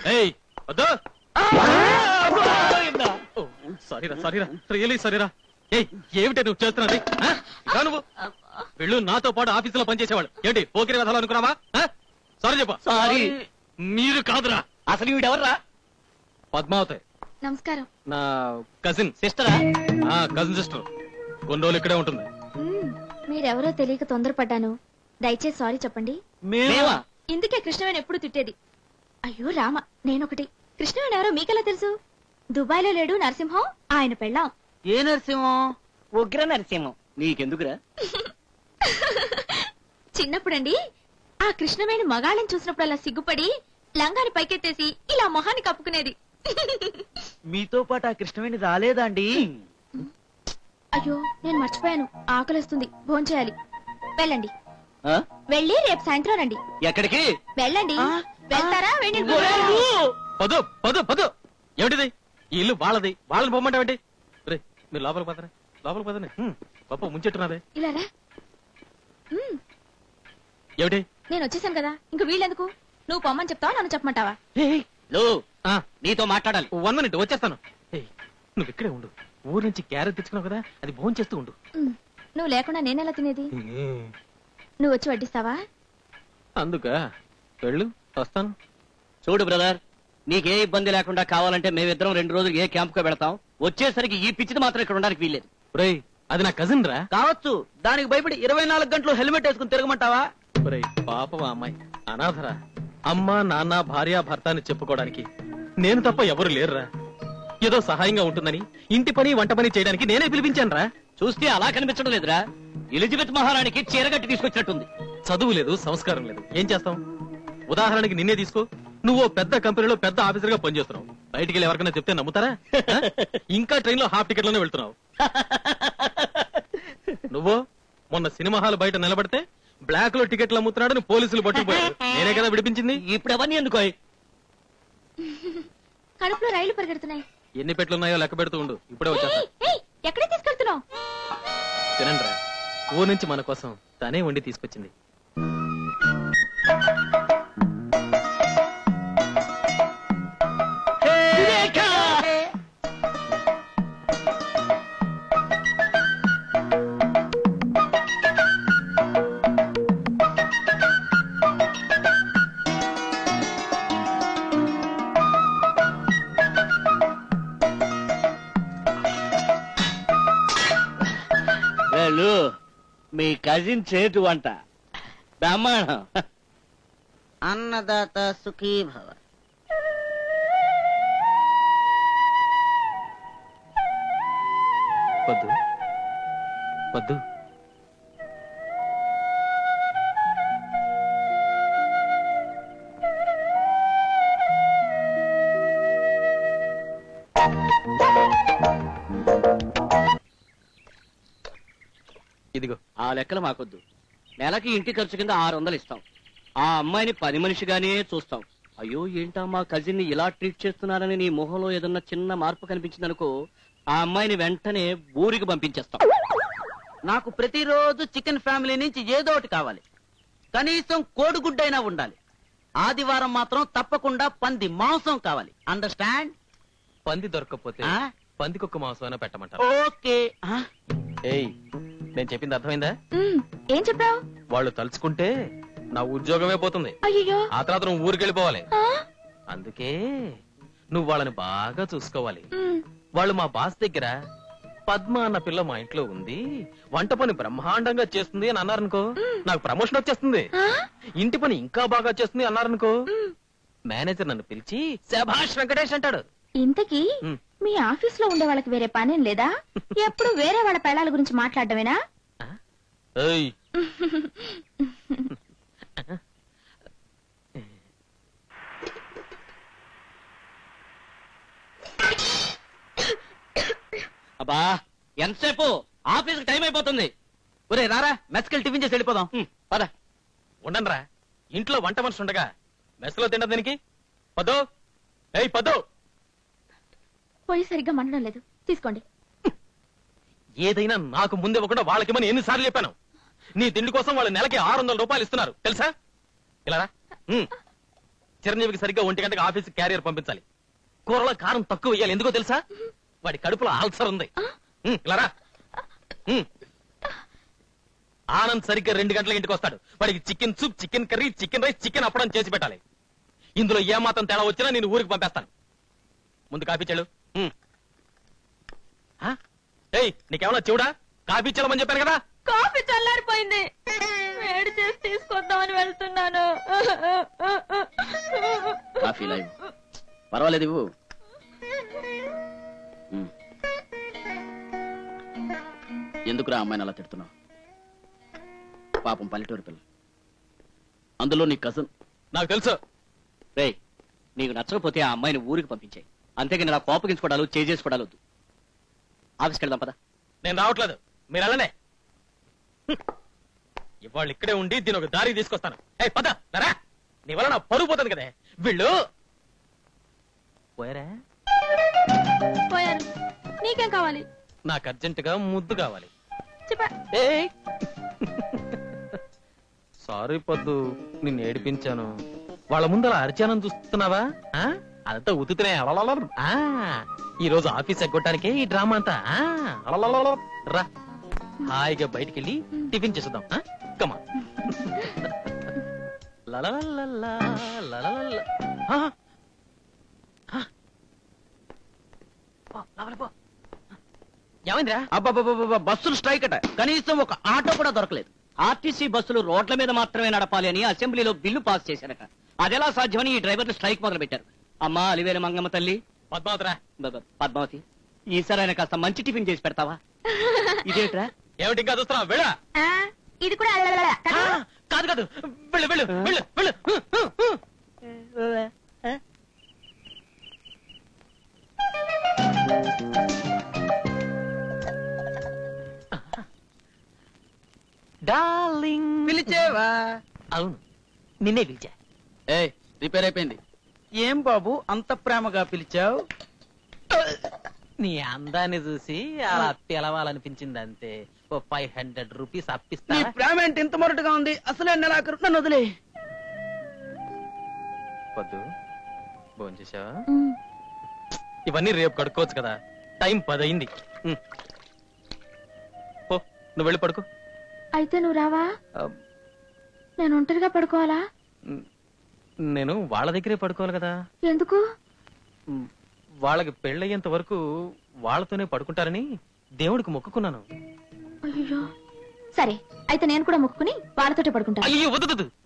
ఏయ్ వద్దు సారీరా సారీరా రియలీ సారీరా ఏయ్ ఏమిటి నువ్వు చేస్తున్నది ఆ? రా నువ్వు వెళ్ళు నాతో పాటు ఆఫీసులో పనిచేసేవాళ్ళు ఏంటి పోకిరి కథలు అనుకున్నావా సారీ చెప్ప సారీ. మీరు కాదురా అసలు వీడెవర్రా పద్మావతి నమస్కారం నా కజిన్ సిస్టరా ఆ కజిన్ సిస్టర్ కొన్ని రోజులు ఇక్కడే ఉంటుంది మ్మ్. మీరెవరో తెలియక తొందరపడ్డాను దయచేసి సారీ చెప్పండి మేమా ఇందుకే కృష్ణవేణి ఎప్పుడు తిట్టేది అయ్యో రామ నేనొకటి కృష్ణవేణి ఎవరో మీకెలా తెలుసు దుబాయ్ లో లేడు నరసింహం ఆయన పెళ్ళాం ఏ నరసింహం ఉగ్ర నరసింహం నీకెందుకురా చిన్నప్పుడండి ఆ కృష్ణవేణి మగాళ్ళని చూసినప్పుడల్లా సిగ్గుపడి లంగాని పైకెత్తేసి ఇలా మొహాన్ని కప్పుకునేది మీతో పాటు ఆ కృష్ణవేణి రాలేదండి అయ్యో నేను మర్చిపోయాను ఆకలిస్తుంది భోంచేయాలి వెళ్ళండి వెళ్ళి రేపు సాయంత్రం రండి ఎక్కడికి వెళ్ళండి వెళ్తారా వెళ్ళి పదు పదు పదు ఏమిటిది ఈ ఇల్లు వాళ్ళది వాళ్ళని పొమ్మంటావేంటి రే మీరు లోపలికి పదరా లోపలికి పదనే పప్పు ముంచెట్టున్నదే ఇలా రా మ్మ్. ఏమిటి నేను వచ్చేసాను కదా ఇంక వీళ్ళెందుకు నువ్వు పొమ్మని చెప్తావా నన్ను చెప్పమంటావా లో ఆ, నీతో మాట్లాడాలి వన్ మినిట్ వచ్చేస్తాను ఏయ్, నువ్వు ఇక్కడే ఉండు ఊరు నుంచి క్యారెట్ తెచ్చుకున్నావు కదా అది భోజనం చేస్తూ ఉండు మ్మ్. నువ్వు లేకుండా నేనెలా తినేది నువ్వు వచ్చి వడ్డిస్తావా అందుక వెళ్ళు వస్తాను చూడు బ్రదర్ నీకే ఇబ్బంది లేకుండా కావాలంటే మేమిద్దరం రెండు రోజులు ఏ క్యాంప్ కో పెడతాం వచ్చేసరికి ఈ పిచ్చిది మాత్రం ఇక్కడ ఉండడానికి వీల్లేదు రేయ్ అది నా కజిన్ రా కావచ్చు దానికి భయపడి ఇరవై నాలుగు గంటలు హెల్మెట్ వేసుకుని తిరగమంటావా రేయ్ పాపం ఆ అమ్మాయి అనాథరా అమ్మ నాన్న భార్య భర్త అని చెప్పుకోవడానికి నేను తప్ప ఎవరు లేరురా ఏదో సహాయంగా ఉంటుందని ఇంటి పని వంట పని చేయడానికి నేనే పిలిపించాను రా చూస్తే అలా కనిపించడం లేదురా ఎలిజబెత్ మహారాణికి చీరగట్టి తీసుకొచ్చినట్టుంది చదువు లేదు సంస్కారం లేదు ఏం చేస్తాం ఉదాహరణకి నిన్నే తీసుకో నువ్వు ఓ పెద్ద కంపెనీలో పెద్ద ఆఫీసర్ గా పనిచేస్తున్నావు బయటికి వెళ్ళి ఎవరికైనా చెప్తే నమ్ముతారా ఆ? ఇంకా ట్రైన్ లో హాఫ్ టికెట్ లోనే వెళ్తున్నావు నువ్వు మొన్న సినిమా హాల్ బయట నిలబడితే బ్లాక్ లో టికెట్లు అమ్ముతున్నాడని పోలీసులు పట్టుకుపోయారు నేనే కదా విడిపించింది ఇప్పుడు అవన్నీ ఎందుకో కడుపులో రైలు పరిగెడుతున్నాయి ఎన్ని పెట్లు ఉన్నాయో లెక్క పెడుతూ ఉండు ఇప్పుడే వచ్చేస్తా ఏయ్, ఏయ్, ఎక్కడికి తీసుకెళ్తున్నావు తినండి రా ఊరు నుంచి మన కోసం తనే వండి తీసుకొచ్చింది వెళ్ళు మీ కజిన్ చేటు వంట బ్రహ్మాండం అన్నదాత సుఖీ భవ వద్దు వద్దు ఇదిగో ఆ లెక్కలు మాకొద్దు నెలకి ఇంటి ఖర్చు కింద ఆరు వందలు ఇస్తాం ఆ అమ్మాయిని పని మనిషిగానే చూస్తాం అయ్యో ఏంటా మా కజిన్ ని ఇలా ట్రీట్ చేస్తున్నారని నీ మొహంలో ఏదన్నా చిన్న మార్పు కనిపించిందనుకో ఆ అమ్మాయిని వెంటనే ఊరికి పంపించేస్తాం నాకు ప్రతిరోజు చికెన్ ఫ్యామిలీ నుంచి ఏదో ఒకటి కావాలి కనీసం కోడిగుడ్డైనా ఉండాలి ఆదివారం మాత్రం తప్పకుండా పంది మాంసం కావాలి అండర్స్టాండ్ పంది దొరకకపోతే ఆ? పందికొక్క మాంసం అయినా పెట్టమంటారు ఓకే ఆ? ఏయ్ నేను చెప్పింది అర్థమైందా మ్మ్. ఏం చెప్పావు వాళ్ళు తలుచుకుంటే నా ఉద్యోగమే పోతుంది అయ్యో ఆ తర్వాత నువ్వు ఊరికి వెళ్ళిపోవాలి అందుకే నువ్వు వాళ్ళని బాగా చూసుకోవాలి వాళ్ళు మా బాస్ దగ్గర పద్మ అన్న పిల్ల మా ఇంట్లో ఉంది వంట పని బ్రహ్మాండంగా చేస్తుంది అని అన్నారనుకో నాకు ప్రమోషన్ వచ్చేస్తుంది ఇంటి పని ఇంకా బాగా చేస్తుంది అన్నారనుకో మేనేజర్ నన్ను పిలిచి శభాష్ వెంకటేష్ అంటాడు ఇంతకీ మ్మ్. మీ ఆఫీస్ లో ఉండే వాళ్ళకి వేరే పనేం లేదా ఎప్పుడు వేరే వాళ్ళ పెళ్ళాల గురించి మాట్లాడమేనా ఏయ్ అబ్బా ఎంతసేపు ఆఫీస్ టైం అయిపోతుంది ఒరే రారా మెస్కెళ్ళి టిఫిన్ చేసి వెళ్ళిపోదాం హ్మ్, పద ఉండనరా ఇంట్లో వంట మనిషి ఉండగా మెస్లో తిండ దీనికి పదో ఏయ్ పదో పోయి సరిగ్గా మండడం లేదు తీసుకోండి ఏదైనా నాకు ముందే ఒకటి వాళ్ళకిమని ఎన్నిసార్లు చెప్పాను నీ తిండి కోసం వాళ్ళు నెలకి ఆరు వందల రూపాయలు ఇస్తున్నారు తెలుసా ఇలా రా. ఉమ్. చిరంజీవికి సరిగ్గా ఒంటి గంటకి ఆఫీస్ క్యారియర్ పంపించాలి కూరలో కారం తక్కువ వేయాలి ఎందుకో తెలుసా వాడి కడుపులో ఆల్సర్ ఉంది ఉమ్, ఇలా రా. ఉమ్. ఆనంద్ సరిగ్గా రెండు గంటల ఇంటికి వస్తాడు వాడికి chicken soup chicken curry chicken rice chicken అప్పడం చేసి పెట్టాలి ఇందులో ఏ మాత్రం తేడా వచ్చినా నేను ఊరికి పంపేస్తాను ముందు కాఫీ చెడు ఏయ్ నీకేమన్నా చెవుడా కాఫీ చెల్లమని చెప్పాను కదా కాఫీ చల్లారిపోయింది వేడి చేసి తీసుకొద్దామని వెళ్తున్నాను కాఫీ లైవ్ పర్వాలేదు ఇవ్వు ఉమ్. ఎందుకురా అమ్మాయిని అలా తిడుతున్నావు పాపం పల్లెటూరు పిల్ల అందులో నీ కజన్ నాకు తెలుసు రే నీకు నచ్చకపోతే ఆ అమ్మాయిని ఊరికి పంపించాయి అంతేగాని ఇలా కోపగించుకోవడాలు చేసుకోవడాలు వద్దు ఆఫీస్కి వెళ్దాం పదా నేను రావట్లేదు మీరు వెళ్ళనే హ్మ్. ఇవాళ ఇక్కడే ఉండి దీని ఒక దారికి తీసుకొస్తాను ఏ పద రా నీ వల్ల నా పరుగు పోతుంది కదే వీళ్ళు పోయారా పోయాను నీకేం కావాలి నాకు అర్జెంటుగా ముద్దు కావాలి చెప్పా ఏయ్ సారీ పొద్దు నిన్ను ఏడిపించాను వాళ్ళ ముందు అలా అరిచానని చూస్తున్నావా ఆ? అదంతా ఉతుకునే అలలలల. ఆ ఈ రోజు ఆఫీస్ ఎగ్గొట్టడానికే ఈ డ్రామా అంతా ఆ, అలలలల. రా హాయిగా బయటికి వెళ్ళి టిఫిన్ చేద్దాం కమా ఏమైందిరా అబ్బాబాబా బస్సులు స్ట్రైక్ అట కనీసం ఒక ఆటో కూడా దొరకలేదు ఆర్టీసీ బస్సులు రోడ్ల మీద మాత్రమే నడపాలి అని అసెంబ్లీలో బిల్లు పాస్ చేశారట అదెలా సాధ్యమని ఈ డ్రైవర్లు స్ట్రైక్ మొదలు పెట్టారు అమ్మా అలివేల మంగమ్మ తల్లి పద్మావతిరా బ- బ- పద్మావతి ఈసారి ఆయన కాస్త మంచి టిఫిన్ చేసి పెడతావా ఇదేట్రా ఏమిటి ఇంకా చూస్తున్నావు వెళ్ళా ఆ, ఇది కూడా అలలలల, ఆ, కదా? కాదు కాదు వెళ్ళు వెళ్ళు వెళ్ళు వెళ్ళు హు, హు, హు. డార్లింగ్ పిలిచేవా అవును నిన్నే పిలిచా ఏ రిపేర్ అయిపోయింది ఏం బాబు అంత ప్రేమగా పిలిచావు నీ అందాన్ని చూసి అలా పిలవాలనిపించింది అంతే ఓ ఫైవ్ హండ్రెడ్ రూపీస్ అప్పిస్తా నీ ప్రేమ ఏంటి ఇంత మొరటుగా ఉంది అసలే నెలాఖరు నన్ను వదిలే వద్దు భోంచేసావా ఉమ్, ఇవన్నీ రేపు కడుక్కోవచ్చు కదా టైం పదయింది ఉమ్. పో నువ్వు వెళ్ళి పడుకో అయితే నువ్వు రావా ఆ, నేను ఒంటరిగా పడుకోవాలా ఉమ్, నేను వాళ్ళ దగ్గరే పడుకోవాలి కదా ఎందుకు ఉమ్, వాళ్ళకి పెళ్ళయ్యేంత వరకు వాళ్ళతోనే పడుకుంటారని దేవుడికి మొక్కుకున్నాను అయ్యో సరే అయితే నేను కూడా మొక్కుకుని వాళ్ళతోటే పడుకుంటాను అయ్యో వద్దు వద్దు, వద్దు